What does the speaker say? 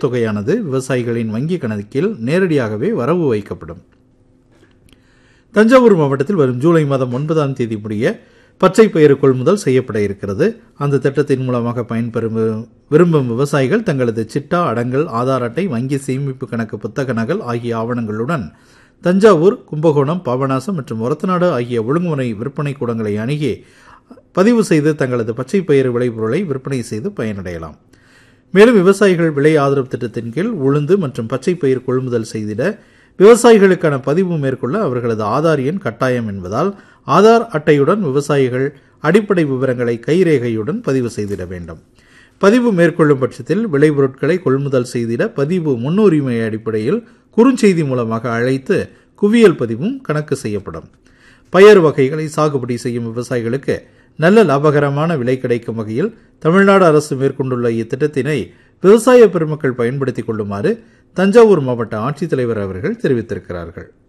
தொகையானது விவசாயிகளின் வங்கி கணக்கில் நேரடியாகவே வரவு வைக்கப்படும் தஞ்சாவூர் மாவட்டத்தில் வரும் ஜூலை மாதம் ஒன்பதாம் தேதி முடிய பச்சை பயிறு கொள்முதல் செய்யப்பட இருக்கிறது அந்த திட்டத்தின் மூலமாக பயன்பெறும் விரும்பும் விவசாயிகள் தங்களது சிட்டா அடங்கல் ஆதார் அட்டை வங்கி சேமிப்பு கணக்கு புத்தக நகல் ஆகிய ஆவணங்களுடன் தஞ்சாவூர் கும்பகோணம் பாபநாசம் மற்றும் ஒரத்தநாடு ஆகிய ஒழுங்குமுறை விற்பனை கூடங்களை அணுகி பதிவு செய்து தங்களது பச்சை பயிறு விளைபொருளை விற்பனை செய்து பயனடையலாம் மேலும் விவசாயிகள் விலை ஆதரவு திட்டத்தின் கீழ் உளுந்து மற்றும் பச்சை பயிர் கொள்முதல் செய்திட விவசாயிகளுக்கான பதிவு மேற்கொள்ள அவர்களது ஆதார் எண் கட்டாயம் என்பதால் ஆதார் அட்டையுடன் விவசாயிகள் அடிப்படை விவரங்களை கைரேகையுடன் பதிவு செய்திட வேண்டும் பதிவு மேற்கொள்ளும் பட்சத்தில் விளைபொருட்களை கொள்முதல் செய்திட பதிவு முன்னுரிமை அடிப்படையில் குறுஞ்செய்தி மூலமாக அழைத்து குவியல் பதிவும் கணக்கு செய்யப்படும் பயறு வகைகளை சாகுபடி செய்யும் விவசாயிகளுக்கு நல்ல லாபகரமான விலை கிடைக்கும் வகையில் தமிழ்நாடு அரசு மேற்கொண்டுள்ள இத்திட்டத்தினை விவசாய பெருமக்கள் பயன்படுத்திக் கொள்ளுமாறு தஞ்சாவூர் மாவட்ட ஆட்சித்தலைவர் அவர்கள் தெரிவித்திருக்கிறார்கள்